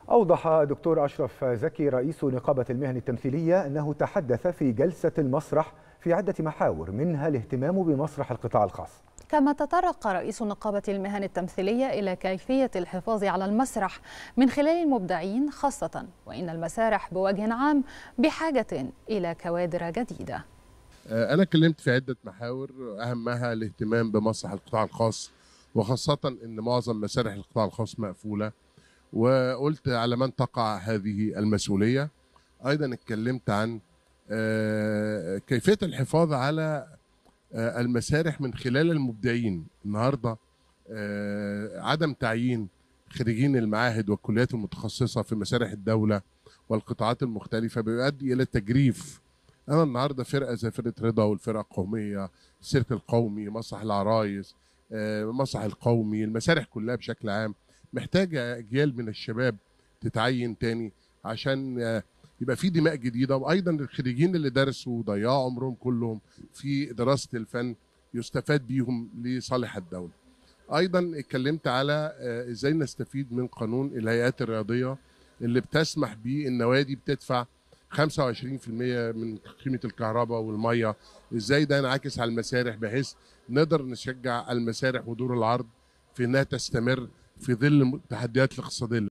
أوضح الدكتور أشرف زكي رئيس نقابة المهن التمثيلية أنه تحدث في جلسة المسرح في عدة محاور منها الاهتمام بمسرح القطاع الخاص كما تطرق رئيس نقابة المهن التمثيلية إلى كيفية الحفاظ على المسرح من خلال المبدعين خاصة وإن المسارح بوجه عام بحاجة إلى كوادر جديدة أنا اتكلمت في عدة محاور أهمها الاهتمام بمسرح القطاع الخاص وخاصة أن معظم مسارح القطاع الخاص مقفولة وقلت على من تقع هذه المسؤولية أيضا اتكلمت عن كيفية الحفاظ على المسارح من خلال المبدعين النهاردة عدم تعيين خريجين المعاهد والكليات المتخصصة في مسارح الدولة والقطاعات المختلفة بيؤدي إلى تجريف أنا النهاردة فرقة زي فرقة رضا والفرقة القومية السيرك القومي مسرح العرايس مسرح القومي المسارح كلها بشكل عام محتاجة أجيال من الشباب تتعين تاني عشان يبقى في دماء جديدة وأيضا الخريجين اللي درسوا وضيعوا عمرهم كلهم في دراسة الفن يستفاد بيهم لصالح الدولة أيضا اتكلمت على إزاي نستفيد من قانون الهيئات الرياضية اللي بتسمح بيه النوادي بتدفع 25% من قيمة الكهرباء والمية ازاي ده ينعكس على المسارح بحيث نقدر نشجع المسارح ودور العرض في انها تستمر في ظل التحديات الاقتصاديه